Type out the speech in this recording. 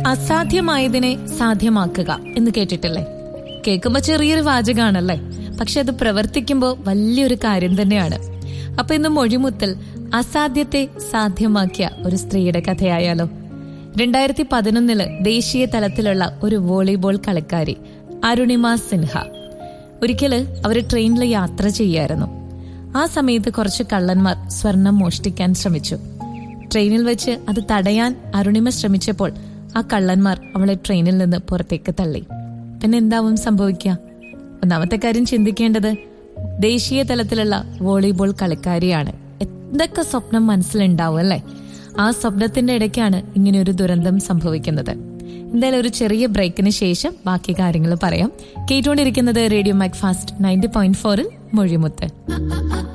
അസാധ്യമായതിനെ സാധ്യമാക്കുക എന്ന് കേട്ടിട്ടില്ലേ കേൾക്കുമ്പോ ചെറിയൊരു വാചകാണല്ലേ പക്ഷെ അത് പ്രവർത്തിക്കുമ്പോ വലിയൊരു കാര്യം തന്നെയാണ് അപ്പൊ ഇന്ന് മൊഴിമുത്തൽ അസാധ്യത്തെ സാധ്യമാക്കിയ ഒരു സ്ത്രീയുടെ കഥയായാലോ രണ്ടായിരത്തി പതിനൊന്നില് ദേശീയ തലത്തിലുള്ള ഒരു വോളിബോൾ കളിക്കാരി അരുണിമ സിൻഹ ഒരിക്കല് അവര് ട്രെയിനിൽ യാത്ര ചെയ്യായിരുന്നു ആ സമയത്ത് കുറച്ച് കള്ളന്മാർ സ്വർണം മോഷ്ടിക്കാൻ ശ്രമിച്ചു ട്രെയിനിൽ വെച്ച് അത് തടയാൻ അരുണിമ ശ്രമിച്ചപ്പോൾ ആ കള്ളന്മാർ അവളെ ട്രെയിനിൽ നിന്ന് പുറത്തേക്ക് തള്ളി പിന്നെ എന്താവും സംഭവിക്കുക ഒന്നാമത്തെ കാര്യം ചിന്തിക്കേണ്ടത് ദേശീയ തലത്തിലുള്ള വോളിബോൾ കളിക്കാരിയാണ് എന്തൊക്കെ സ്വപ്നം മനസ്സിലുണ്ടാവും അല്ലേ ആ സ്വപ്നത്തിന്റെ ഇടയ്ക്കാണ് ഇങ്ങനെ ഒരു ദുരന്തം സംഭവിക്കുന്നത് എന്തായാലും ഒരു ചെറിയ ബ്രേക്കിന് ശേഷം ബാക്കി കാര്യങ്ങൾ പറയാം കേട്ടുകൊണ്ടിരിക്കുന്നത് radio Macfast ninety point ഫോറിൽ മൊഴിമുത്ത്